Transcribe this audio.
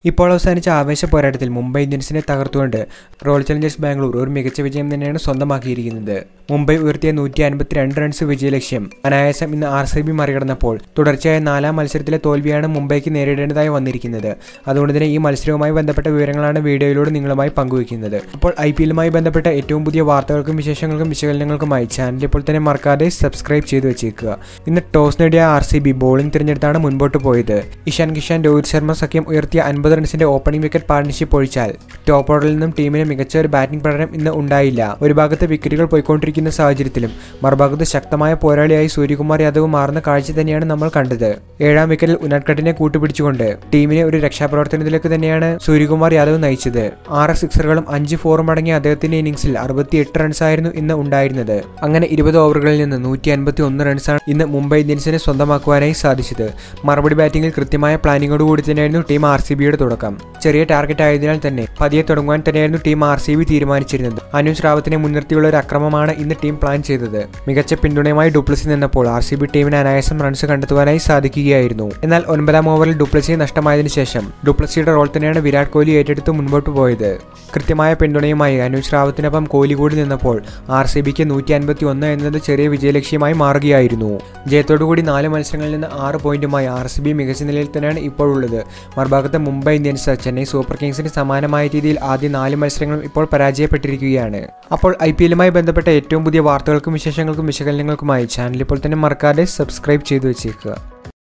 ഇപ്പോൾ അവസാനിച്ച ആവേശ പോരാട്ടത്തിൽ മുംബൈ ഇന്ത്യൻസിനെ തകർത്തുകൊണ്ട് റോയൽ ചലഞ്ചേഴ്സ് ബാംഗ്ലൂർ ഒരു മികച്ച വിജയം തന്നെയാണ് സ്വന്തമാക്കിയിരിക്കുന്നത് മുംബൈ ഉയർത്തിയ നൂറ്റി അൻപത്തിരണ്ട് റൺസ് വിജയലക്ഷ്യം അനായാസം ഇന്ന് ആർ സി ബി മറികടന്നപ്പോൾ തുടർച്ചയായ നാലാം മത്സരത്തിലെ തോൽവിയാണ് മുംബൈക്ക് നേരിടേണ്ടതായി വന്നിരിക്കുന്നത് അതുകൊണ്ട് തന്നെ ഈ മത്സരവുമായി ബന്ധപ്പെട്ട വിവരങ്ങളാണ് വീഡിയോയിലൂടെ നിങ്ങളുമായി പങ്കുവയ്ക്കുന്നത് അപ്പോൾ ഐ പി എല്ലുമായി ബന്ധപ്പെട്ട ഏറ്റവും പുതിയ വാർത്തകൾക്കും വിശേഷങ്ങൾക്കും വിശകലനങ്ങൾക്കുമായി ചാനൽ ഇപ്പോൾ തന്നെ മറക്കാതെ സബ്സ്ക്രൈബ് ചെയ്തു വെച്ചേക്കുക ഇന്ന് ടോസ് നേടിയ ആർ സി ബി ബോളിംഗ് തിരഞ്ഞെടുത്താണ് മുൻപോട്ട് പോയത് ഇഷാൻ കിഷാൻ രോഹിത് ശർമ്മ സഖ്യം ഉയർത്തിയ അൻപത് റൺസിന്റെ ഓപ്പണിംഗ് വിക്കറ്റ് പാർട്ണർഷിപ്പ് ഒഴിച്ചാൽ ടോപ്പ് ഓർഡറിൽ നിന്നും ടീമിന് മികച്ച ഒരു ബാറ്റിംഗ് പ്രകടനം ഇന്ന് ഉണ്ടായില്ല ഒരു ഭാഗത്ത് വിക്കറ്റുകൾ പോയിക്കൊണ്ടിരിക്കുന്ന സാഹചര്യത്തിലും മറുഭാഗത്ത് ശക്തമായ പോരാളിയായി സൂര്യകുമാർ യാദവ് മാറുന്ന കാഴ്ച തന്നെയാണ് നമ്മൾ കണ്ടത് ഏഴാം വിക്കറ്റിൽ ഉനാട്കട്ടിനെ കൂട്ടുപിടിച്ചുകൊണ്ട് ടീമിനെ ഒരു രക്ഷാപ്രവർത്തനത്തിലേക്ക് തന്നെയാണ് സൂര്യകുമാർ യാദവ് നയിച്ചത് ആറ് സിക്സറുകളും അഞ്ച് ഫോറും അടങ്ങിയ അദ്ദേഹത്തിന്റെ ഇന്നിംഗ്സിൽ അറുപത്തിയെട്ട് റൺസായിരുന്നു ഇന്ന് ഉണ്ടായിരുന്നത് അങ്ങനെ ഇരുപത് ഓവറുകളിൽ നിന്ന് നൂറ്റി അൻപത്തി ഒന്ന് റൺസാണ് ഇന്ന് മുംബൈ ഇന്ത്യൻസിനെ സ്വന്തമാക്കുവാനായി സാധിച്ചത് മറുപടി ബാറ്റിംഗിൽ കൃത്യമായ പ്ലാനിങ്ങോടുകൂടി തന്നെയായിരുന്നു ടീം ആർ സി ബിയുടെ തുടക്കം ചെറിയ ടാർഗറ്റ് ആയതിനാൽ തന്നെ പതിയെ തുടങ്ങുവാൻ തന്നെയായിരുന്നു ടീം ആർ സി ബി തീരുമാനിച്ചിരുന്നത് അനുജ് റാവത്തിനെ മുൻനിർത്തിയുള്ള ഒരു അക്രമമാണ് ഇന്ന് ടീം പ്ലാൻ ചെയ്തത് മികച്ച പിന്തുണയുമായി ഡുപ്ലസി നിന്നപ്പോൾ ആർ സി ബി ടീമിന് അനായാസം റൺസ് കണ്ടെത്തുവാനായി സാധിക്കുകയായിരുന്നു എന്നാൽ ഒൻപതാം ഓവറിൽ ഡുപ്ലസി നഷ്ടമായതിനു ശേഷം ഡുപ്ലസിയുടെ റോൾ തന്നെയാണ് വിരാട് കോഹ്ലി ഏറ്റെടുത്ത് മുൻപോട്ട് പോയത് കൃത്യമായ പിന്തുണയുമായി അനുജ് റാവത്തിനൊപ്പം കോഹ്ലി കൂടി നിന്നപ്പോൾ ആർ സി ബിക്ക് നൂറ്റി അൻപത്തി ഒന്ന് എന്നത് ചെറിയ വിജയലക്ഷ്യമായി മാറുകയായിരുന്നു ജയത്തോടുകൂടി നാല് മത്സരങ്ങളിൽ നിന്ന് ആറ് പോയിന്റുമായി ആർ സി ബി മികച്ച നിലയിൽ തന്നെയാണ് ഇപ്പോൾ ഉള്ളത് മറുഭാഗത്ത് മുംബൈ ഇന്ത്യൻസ് ചെന്നൈ സൂപ്പർ കിങ്സിന് സമാനമായ രീതിയിൽ ആദ്യ നാല് മത്സരങ്ങളും ഇപ്പോൾ പരാജയപ്പെട്ടിരിക്കുകയാണ് അപ്പോൾ ഐ പി എല്ലുമായി ബന്ധപ്പെട്ട ഏറ്റവും പുതിയ വാർത്തകൾക്കും വിശേഷങ്ങൾക്കും വിശകലനങ്ങൾക്കുമായി ചാനൽ ഇപ്പോൾ തന്നെ മറക്കാതെ സബ്സ്ക്രൈബ് ചെയ്തു വെച്ചേക്കുക